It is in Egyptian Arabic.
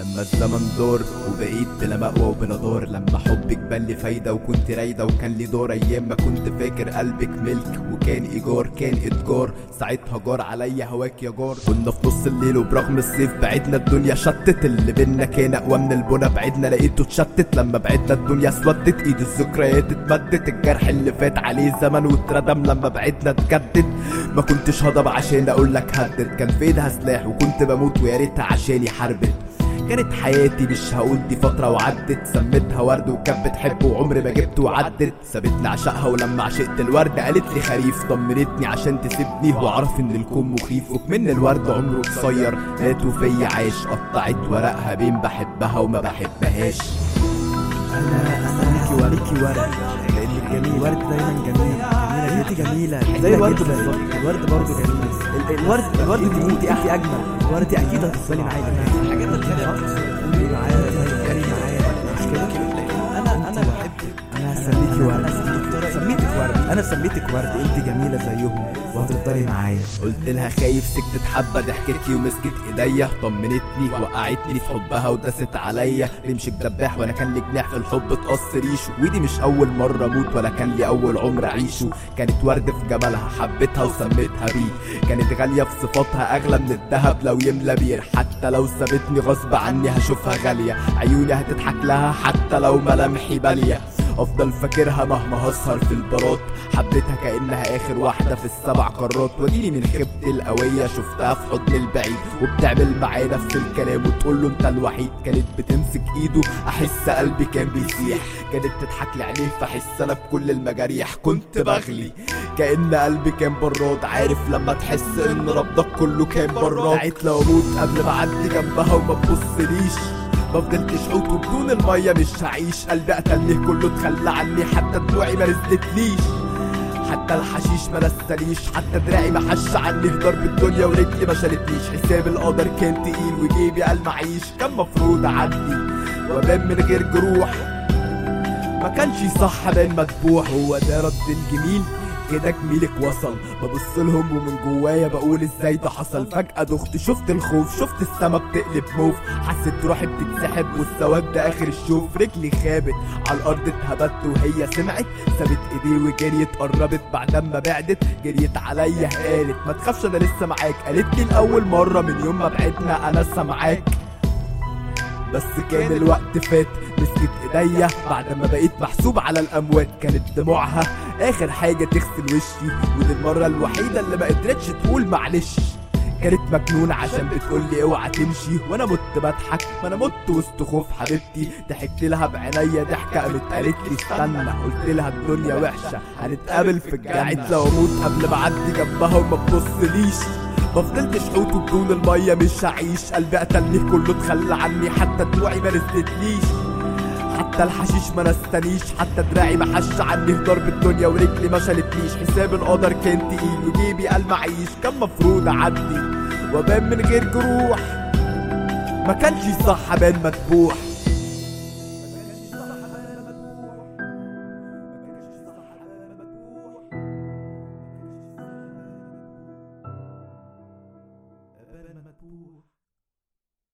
لما الزمن دار وبقيت بلا مأوى وبلا دار لما حبك بان لي فايدة وكنت رايدة وكان لي دور أيام ما كنت فاكر قلبك ملك وكان إيجار كان إتجار ساعتها جار عليا هواك يا جار كنا في نص الليل وبرغم الصيف بعدنا الدنيا شتت اللي بينا كان أقوى من البنا بعدنا لقيته اتشتت لما بعدنا الدنيا اسودت ايد الذكريات اتمدت الجرح اللي فات عليه زمن واتردم لما بعدنا اتجدد ما كنتش هضب عشان اقول لك هدد كان في ايدها سلاح وكنت بموت ويا ريتها عشاني حربت كانت حياتي مش هقول دي فترة وعدت سميتها ورد وكانت بتحب وعمري ما جبت وعدت سابتني عشقها ولما عشقت الورد قالت لي خريف طمنتني عشان تسيبني واعرف ان الكون مخيف وكمن الورد عمره قصير مات وفيا عاش قطعت ورقها بين بحبها وما بحبهاش انا استنيكي وريكي ورد لانك جميل الورد دايما جميل جميله انت جميله زي الورد بالظبط الورد برضه جميل ال- الورد الورد دي انت انت اجمل الورد دي اكيد هتفضلي معايا الحاجات اللي قولي معايا تتكلمي معايا مش كده انا انا بحبك انا هسميكي ورد سميتك ورد انا سميتك ورد انت جميله زيهم وهتفضلي معايا قلت لها خايف سكتت حبة ضحكت لي ومسكت ايديا طمنتني وقعتني في حبها ودست عليا رمشك دباح وانا كان لي جناح في الحب تقص ريشه ودي مش اول مرة اموت ولا كان لي اول عمر اعيشه كانت ورد في جمالها حبيتها وسميتها بيه كانت غالية في صفاتها اغلى من الذهب لو يملى بير حتى لو سابتني غصب عني هشوفها غالية عيوني هتضحك لها حتى لو ملامحي بالية افضل فاكرها مهما هسهر في البارات حبيتها كانها اخر واحده في السبع قارات واجيلي من خيبتي القويه شفتها في حضن البعيد وبتعمل معاه نفس الكلام وتقول له انت الوحيد كانت بتمسك ايده احس قلبي كان بيسيح كانت تضحك لي عليه فاحس انا بكل المجاريح كنت بغلي كان قلبي كان براد عارف لما تحس ان ربضك كله كان براد دعيت لو اموت قبل ما اعدي جنبها وما تبصليش ما فضلتش حوت وبدون المية مش هعيش قلبي قتلني كله اتخلى عني حتى دموعي ما نزلتليش حتى الحشيش ما نساليش حتى دراعي ما حش عني في ضرب الدنيا ورجلي ما شالتنيش حساب القدر كان تقيل وجيبي قال معيش كان مفروض اعدي وابان من غير جروح ما كانش صح بان مذبوح هو ده رد الجميل كده جميلك وصل ببص لهم ومن جوايا بقول ازاي ده حصل فجأة دخت شفت الخوف شفت السما بتقلب موف حسيت روحي بتتسحب والسواد ده اخر الشوف رجلي خابت على الارض اتهبت وهي سمعت سابت ايديه وجريت قربت بعد ما بعدت جريت عليا قالت ما تخافش انا لسه معاك قالت لي الاول مرة من يوم ما بعدنا انا لسه معاك بس كان الوقت فات مسكت ايديا بعد ما بقيت محسوب على الاموات كانت دموعها اخر حاجة تغسل وشي ودي المرة الوحيدة اللي ما قدرتش تقول معلش كانت مجنونة عشان بتقول لي اوعى تمشي وانا مت بضحك ما انا مت وسط خوف حبيبتي ضحكت لها بعينيا ضحكة قامت قالت لي استنى قلت لها الدنيا وحشة هنتقابل في الجنة دعيت لو اموت قبل ما اعدي جنبها وما تبصليش ما فضلتش حوت وبدون المية مش هعيش قلبي قتلني كله اتخلى عني حتى دموعي ما نزلتليش حتى الحشيش ما نستنيش حتى دراعي ما حش عني في ضرب الدنيا ورجلي ما شالتنيش حساب القدر كان تقيل وجيبي قال معيش كان مفروض اعدي وابان من غير جروح ما كانش صح ابان مذبوح